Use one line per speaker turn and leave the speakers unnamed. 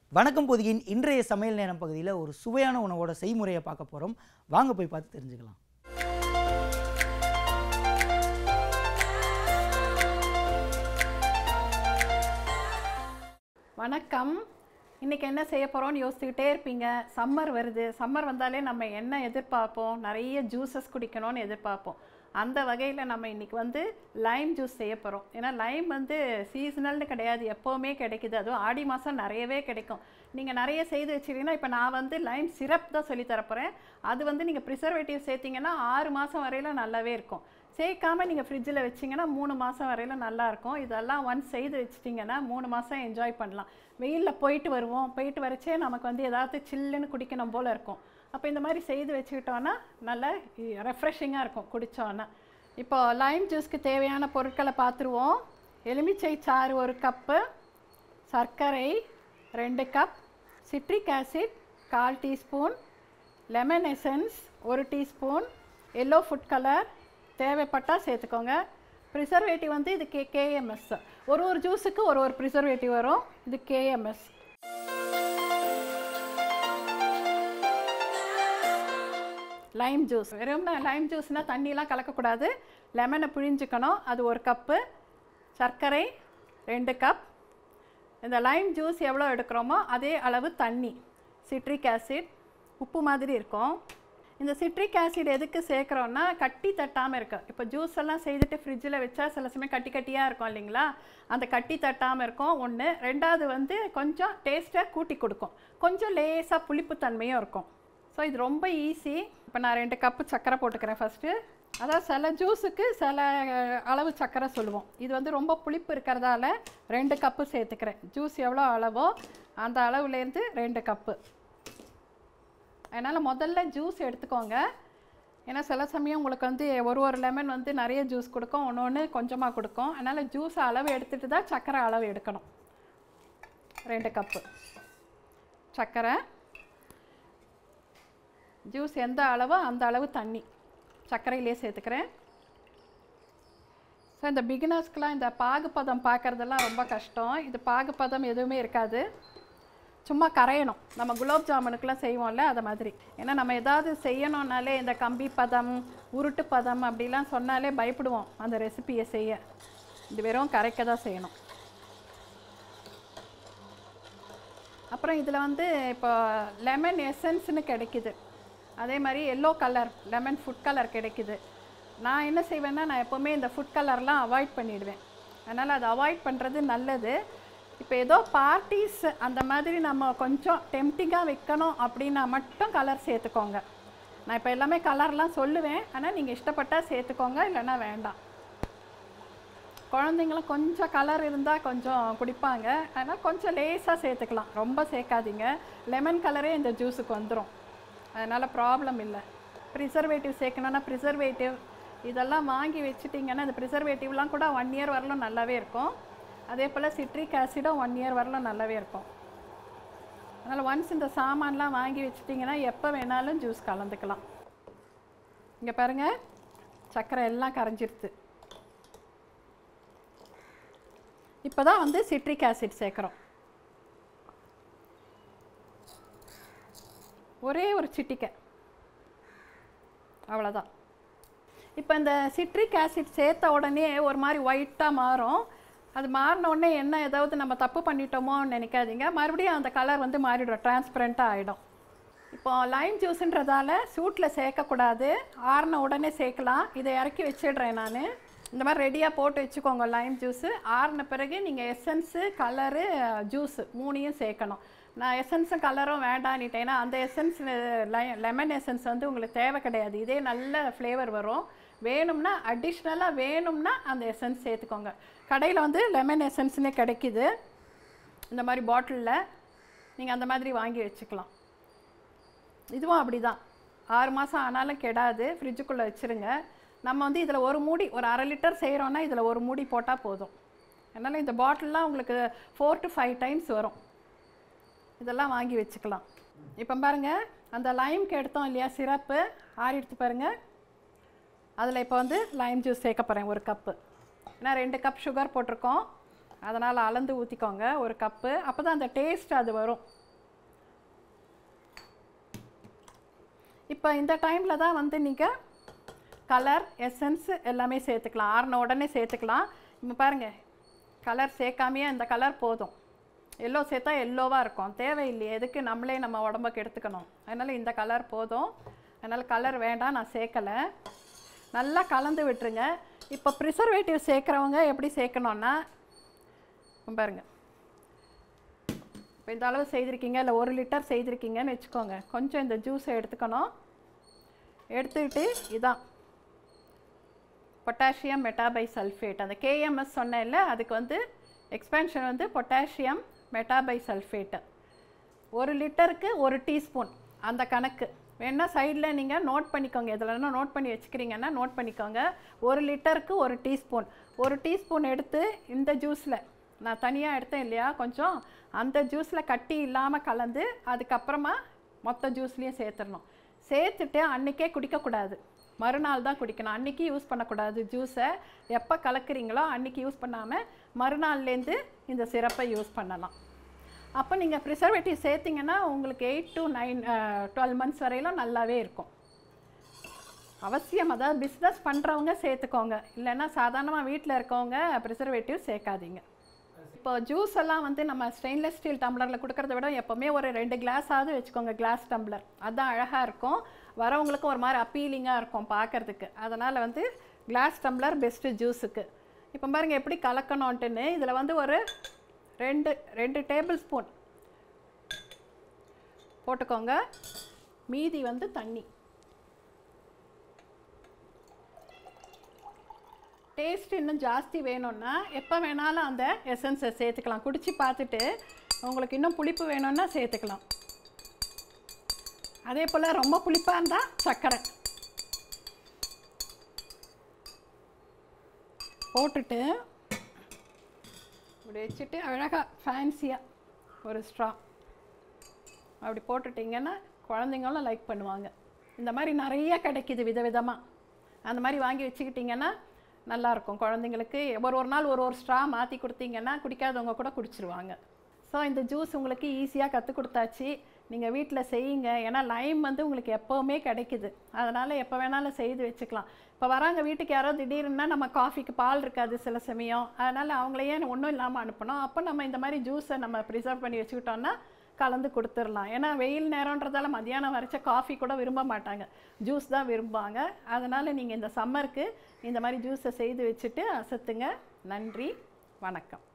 வணக்கம் பொதியின் இன்றைய சமையல் நேரம் பகுதியில் ஒரு சுவையான உணவோட செய்முறையை பார்க்க போகிறோம் வாங்க போய் பார்த்து தெரிஞ்சுக்கலாம்
வணக்கம் இன்றைக்கி என்ன செய்ய போகிறோம்னு யோசிச்சுக்கிட்டே இருப்பீங்க சம்மர் வருது சம்மர் வந்தாலே நம்ம என்ன எதிர்பார்ப்போம் நிறைய ஜூஸஸ் குடிக்கணும்னு எதிர்பார்ப்போம் அந்த வகையில் நம்ம இன்றைக்கி வந்து லைம் ஜூஸ் செய்ய போகிறோம் ஏன்னா லைம் வந்து சீசனல்னு கிடையாது எப்போவுமே கிடைக்குது அதுவும் ஆடி மாதம் நிறையவே கிடைக்கும் நீங்கள் நிறைய செய்து வச்சிட்டீங்கன்னா இப்போ நான் வந்து லைம் சிரப் தான் சொல்லி தரப்போகிறேன் அது வந்து நீங்கள் ப்ரிசர்வேட்டிவ் சேர்த்திங்கன்னா ஆறு மாதம் வரையிலும் நல்லாவே இருக்கும் சேர்க்காம நீங்கள் ஃப்ரிட்ஜில் வச்சிங்கன்னா மூணு மாதம் வரையிலும் நல்லாயிருக்கும் இதெல்லாம் ஒன்ஸ் செய்து வச்சிட்டிங்கன்னா மூணு மாதம் என்ஜாய் பண்ணலாம் வெயிலில் போயிட்டு வருவோம் போயிட்டு வரச்சே நமக்கு வந்து ஏதாவது சில்லுன்னு குடிக்கணும் போல் இருக்கும் அப்போ இந்த மாதிரி செய்து வச்சுக்கிட்டோன்னா நல்லா ரெஃப்ரெஷிங்காக இருக்கும் குடித்தோன்னா இப்போ லைம் ஜூஸ்க்கு தேவையான பொருட்களை பார்த்துருவோம் எலுமிச்சை சாறு ஒரு கப்பு சர்க்கரை ரெண்டு கப் சிட்ரிக் ஆசிட் கால் டீஸ்பூன் லெமன் எசன்ஸ் ஒரு டீஸ்பூன் எல்லோ ஃபுட் கலர் தேவைப்பட்டால் சேர்த்துக்கோங்க ப்ரிசர்வேட்டிவ் வந்து இது கே கேஎம்எஸ் ஒரு ஒரு ஜூஸுக்கு ஒரு ஒரு ப்ரிசர்வேட்டிவ் வரும் இது கேஎம்எஸ் லைம் ஜூஸ் வெறும் லைம் ஜூஸ்னால் தண்ணியெலாம் கலக்கக்கூடாது லெமனை பிழிஞ்சுக்கணும் அது ஒரு கப்பு சர்க்கரை ரெண்டு கப் இந்த லைம் ஜூஸ் எவ்வளோ எடுக்கிறோமோ அதே அளவு தண்ணி சிட்ரிக் ஆசிட் உப்பு மாதிரி இருக்கும் இந்த சிட்ரிக் ஆசிட் எதுக்கு சேர்க்குறோன்னா கட்டி தட்டாமல் இருக்கு இப்போ ஜூஸ் எல்லாம் செய்துட்டு ஃப்ரிட்ஜில் வச்சா சில சமயம் கட்டி கட்டியாக இருக்கும் இல்லைங்களா அந்த கட்டி தட்டாமல் இருக்கும் ஒன்று ரெண்டாவது வந்து கொஞ்சம் டேஸ்ட்டை கூட்டி கொடுக்கும் கொஞ்சம் லேசாக புளிப்புத்தன்மையும் இருக்கும் ஸோ இது ரொம்ப ஈஸி இப்போ நான் ரெண்டு கப்பு சர்க்கரை போட்டுக்கிறேன் ஃபஸ்ட்டு அதாவது சில ஜூஸுக்கு சில அஹ், அளவு சர்க்கரை சொல்லுவோம் இது வந்து ரொம்ப புளிப்பு இருக்கிறதால ரெண்டு கப்பு சேர்த்துக்கிறேன் ஜூஸ் எவ்வளோ அளவோ அந்த அளவுலேருந்து ரெண்டு கப்பு அதனால் முதல்ல ஜூஸ் எடுத்துக்கோங்க ஏன்னா சில சமயம் உங்களுக்கு வந்து ஒரு ஒரு லெமன் வந்து நிறைய ஜூஸ் கொடுக்கும் ஒன்று ஒன்று கொஞ்சமாக கொடுக்கும் அதனால் ஜூஸ் அளவு எடுத்துகிட்டு தான் சர்க்கரை அளவு எடுக்கணும் ரெண்டு கப்பு சர்க்கரை ஜூஸ் எந்த அளவோ அந்த அளவு தண்ணி சர்க்கரையிலே சேர்த்துக்கிறேன் ஸோ இந்த பிகினர்ஸ்க்கெலாம் இந்த பாகுபதம் பார்க்குறதெல்லாம் ரொம்ப கஷ்டம் இது பாகுபதம் எதுவுமே இருக்காது சும்மா கரையணும் நம்ம குலோப் ஜாமுனுக்குலாம் செய்வோம்ல அதை மாதிரி ஏன்னா நம்ம ஏதாவது செய்யணும்னாலே இந்த கம்பி பதம் உருட்டு பதம் அப்படிலாம் சொன்னாலே பயப்படுவோம் அந்த ரெசிபியை செய்ய இது வெறும் கரைக்க தான் செய்யணும் அப்புறம் இதில் வந்து இப்போ லெமன் எசன்ஸ்னு கிடைக்குது அதே மாதிரி yellow colour lemon food colour கிடைக்குது நான் என்ன செய்வேன்னா நான் எப்போவுமே இந்த ஃபுட் கலர்லாம் அவாய்ட் பண்ணிடுவேன் அதனால் அதை அவாய்ட் பண்ணுறது நல்லது இப்போ ஏதோ பார்ட்டிஸ் அந்த மாதிரி நம்ம கொஞ்சம் டெம்டிங்காக வைக்கணும் அப்படின்னா மட்டும் கலர் சேர்த்துக்கோங்க நான் இப்போ எல்லாமே கலர்லாம் சொல்லுவேன் ஆனால் நீங்கள் இஷ்டப்பட்டால் சேர்த்துக்கோங்க இல்லைன்னா வேண்டாம் குழந்தைங்களும் கொஞ்சம் கலர் இருந்தால் கொஞ்சம் குடிப்பாங்க அதனால் கொஞ்சம் லேசாக சேர்த்துக்கலாம் ரொம்ப சேர்க்காதீங்க லெமன் கலரே இந்த ஜூஸுக்கு வந்துடும் அதனால் ப்ராப்ளம் இல்லை ப்ரிசர்வேட்டிவ் சேர்க்கணுன்னா ப்ரிசர்வேட்டிவ் இதெல்லாம் வாங்கி வச்சுட்டிங்கன்னா இந்த ப்ரிசர்வேட்டிவ்லாம் கூட ஒன் இயர் வரலும் நல்லாவே இருக்கும் அதே போல் சிட்ரிக் ஆசிடும் ஒன் இயர் வரலும் நல்லாவே இருக்கும் அதனால் ஒன்ஸ் இந்த சாமான்லாம் வாங்கி வச்சுட்டிங்கன்னா எப்போ வேணாலும் ஜூஸ் கலந்துக்கலாம் இங்கே பாருங்கள் சர்க்கரை எல்லாம் கரைஞ்சிருது இப்போ தான் வந்து சிட்ரிக் ஆசிட் சேர்க்குறோம் ஒரே ஒரு சிட்டிக்கை அவ்வளோதான் இப்போ இந்த சிட்ரிக் ஆசிட் சேர்த்த உடனே ஒரு மாதிரி ஒயிட்டாக மாறும் அது மாறின உடனே என்ன ஏதாவது நம்ம தப்பு பண்ணிட்டோமோன்னு நினைக்காதீங்க மறுபடியும் அந்த கலர் வந்து மாறிடும் டிரான்ஸ்பரண்ட்டாக ஆகிடும் இப்போ லைம் ஜூஸுன்றதால சூட்டில் சேர்க்கக்கூடாது ஆறின உடனே சேர்க்கலாம் இதை இறக்கி வச்சிடுறேன் நான் இந்த மாதிரி ரெடியாக போட்டு வச்சுக்கோங்க லைம் ஜூஸு ஆறின பிறகு நீங்கள் எசன்ஸு கலரு ஜூஸு மூணையும் சேர்க்கணும் நான் எசன்ஸும் கலரும் வேண்டான்னுட்டேன் ஏன்னா அந்த எசன்ஸ் லெமன் எசன்ஸ் வந்து உங்களுக்கு தேவை கிடையாது இதே நல்ல ஃப்ளேவர் வரும் வேணும்னா அடிஷ்னலாக வேணும்னா அந்த எசன்ஸ் சேர்த்துக்கோங்க கடையில் வந்து லெமன் எசன்ஸ்னே கிடைக்குது இந்த மாதிரி பாட்டிலில் நீங்கள் அந்த மாதிரி வாங்கி வச்சுக்கலாம் இதுவும் அப்படி தான் ஆறு மாதம் ஆனாலும் கெடாது ஃப்ரிட்ஜுக்குள்ளே வச்சுருங்க நம்ம வந்து இதில் ஒரு மூடி ஒரு அரை லிட்டர் செய்கிறோன்னா இதில் ஒரு மூடி போட்டால் போதும் அதனால் இந்த பாட்டில்லாம் உங்களுக்கு ஃபோர் டு ஃபைவ் டைம்ஸ் வரும் இதெல்லாம் வாங்கி வச்சுக்கலாம் இப்போ பாருங்கள் அந்த லைம்க்கு எடுத்தோம் இல்லையா சிரப்பு ஆறி எடுத்து பாருங்கள் அதில் இப்போ வந்து லைம் ஜூஸ் சேர்க்க போகிறேன் ஒரு கப்பு ஏன்னா ரெண்டு கப் சுகர் போட்டிருக்கோம் அதனால் அளந்து ஊற்றிக்கோங்க ஒரு கப்பு அப்போ தான் அந்த டேஸ்ட் அது வரும் இப்போ இந்த டைமில் தான் வந்து நீங்கள் கலர் எசன்ஸ் எல்லாமே சேர்த்துக்கலாம் ஆறின உடனே சேர்த்துக்கலாம் இப்போ பாருங்கள் கலர் சேர்க்காமையே இந்த கலர் போதும் எல்லோ சேர்த்தா எல்லோவாக இருக்கும் தேவையில்லையே எதுக்கு நம்மளே நம்ம உடம்புக்கு எடுத்துக்கணும் அதனால் இந்த கலர் போதும் அதனால் கலர் வேண்டாம் நான் சேர்க்கலை நல்லா கலந்து விட்டுருங்க இப்போ ப்ரிசர்வேட்டிவ் சேர்க்குறவங்க எப்படி சேர்க்கணுன்னா இப்ப பாருங்க இப்போ இந்த அளவு செய்திருக்கீங்க இல்லை ஒரு லிட்டர் செய்திருக்கீங்கன்னு வச்சுக்கோங்க கொஞ்சம் இந்த ஜூஸை எடுத்துக்கணும் எடுத்துக்கிட்டு இதான் பொட்டாசியம் மெட்டாபை சல்ஃபேட் அந்த கேஎம்எஸ் சொன்னேன்ல அதுக்கு வந்து எக்ஸ்பேன்ஷன் வந்து பொட்டாசியம் மெட்டாபை சல்ஃபேட்டு ஒரு லிட்டருக்கு ஒரு டீஸ்பூன் அந்த கணக்கு வேணா சைடில் நீங்கள் நோட் பண்ணிக்கோங்க எதுலன்னா நோட் பண்ணி வச்சுக்கிறீங்கன்னா நோட் பண்ணிக்கோங்க ஒரு லிட்டருக்கு ஒரு டீஸ்பூன் ஒரு டீஸ்பூன் எடுத்து இந்த ஜூஸில் நான் தனியாக எடுத்தேன் இல்லையா கொஞ்சம் அந்த ஜூஸில் கட்டி இல்லாமல் கலந்து அதுக்கப்புறமா மொத்த ஜூஸ்லேயும் சேர்த்துடணும் சேர்த்துட்டு அன்றைக்கே குடிக்கக்கூடாது மறுநாள் தான் குடிக்கணும் அன்றைக்கி யூஸ் பண்ணக்கூடாது ஜூஸை எப்போ கலக்குறீங்களோ அன்றைக்கி யூஸ் பண்ணாமல் மறுநாள்லேருந்து இந்த சிரப்பை யூஸ் பண்ணலாம் அப்போ நீங்கள் ப்ரிசர்வேட்டிவ் சேர்த்திங்கன்னா உங்களுக்கு eight to nine twelve months வரையிலும் நல்லாவே இருக்கும் அவசியம் அதாவது பிஸ்னஸ் பண்ணுறவங்க சேர்த்துக்கோங்க இல்லைன்னா சாதாரணமாக வீட்டில் இருக்கவங்க ப்ரிசர்வேட்டிவ் சேர்க்காதீங்க இப்போ ஜூஸ் எல்லாம் வந்து நம்ம ஸ்டெயின்லெஸ் ஸ்டீல் டம்ளரில் கொடுக்கறத விட எப்போவுமே ஒரு ரெண்டு கிளாஸாவது வச்சுக்கோங்க கிளாஸ் டம்ளர் அதுதான் அழகாக இருக்கும் வரவங்களுக்கும் ஒரு மாதிரி அப்பீலிங்காக இருக்கும் பார்க்கறதுக்கு அதனால் வந்து கிளாஸ் டம்ளர் பெஸ்ட்டு ஜூஸுக்கு இப்போ பாருங்க எப்படி கலக்கணுன்ட்டுன்னு இதில் வந்து ஒரு ரெண்டு ரெண்டு டேபிள் ஸ்பூன் போட்டுக்கோங்க மீதி வந்து தண்ணி டேஸ்ட் இன்னும் ஜாஸ்தி வேணும்னா எப்போ வேணாலும் அந்த எசன்ஸை சேர்த்துக்கலாம் குடிச்சு பார்த்துட்டு உங்களுக்கு இன்னும் புளிப்பு வேணும்னா சேர்த்துக்கலாம் அதே போல் ரொம்ப புளிப்பாக இருந்தால் சர்க்கரை போட்டுட்டு இப்படி வச்சுட்டு அழகாக ஃபேன்சியாக ஒரு ஸ்ட்ரா அப்படி போட்டுட்டிங்கன்னா குழந்தைங்களும் லைக் பண்ணுவாங்க இந்த மாதிரி நிறைய கிடைக்கிது விதவிதமாக அந்த மாதிரி வாங்கி வச்சுக்கிட்டிங்கன்னா நல்லாயிருக்கும் குழந்தைங்களுக்கு ஒரு ஒரு நாள் ஒரு ஒரு ஸ்ட்ரா மாற்றி கொடுத்தீங்கன்னா குடிக்காதவங்க கூட குடிச்சிருவாங்க ஸோ இந்த ஜூஸ் உங்களுக்கு ஈஸியாக கற்றுக் கொடுத்தாச்சு நீங்கள் வீட்டில் செய்யுங்க ஏன்னா லைம் வந்து உங்களுக்கு எப்போவுமே கிடைக்குது அதனால் எப்போ வேணாலும் செய்து வச்சுக்கலாம் இப்போ வராங்க வீட்டுக்கு யாரோ திடீர்னா நம்ம காஃபிக்கு பால் இருக்காது சில சமயம் அதனால் அவங்களையே ஒன்றும் இல்லாமல் அனுப்பணும் அப்போ நம்ம இந்த மாதிரி ஜூஸை நம்ம ப்ரிசர்வ் பண்ணி வச்சுக்கிட்டோம்னா கலந்து கொடுத்துடலாம் ஏன்னா வெயில் நேரன்றதால மதியானம் வரைச்ச காஃபி கூட விரும்ப மாட்டாங்க ஜூஸ் தான் விரும்புவாங்க அதனால் நீங்கள் இந்த சம்மருக்கு இந்த மாதிரி ஜூஸை செய்து வச்சுட்டு அசத்துங்க நன்றி வணக்கம்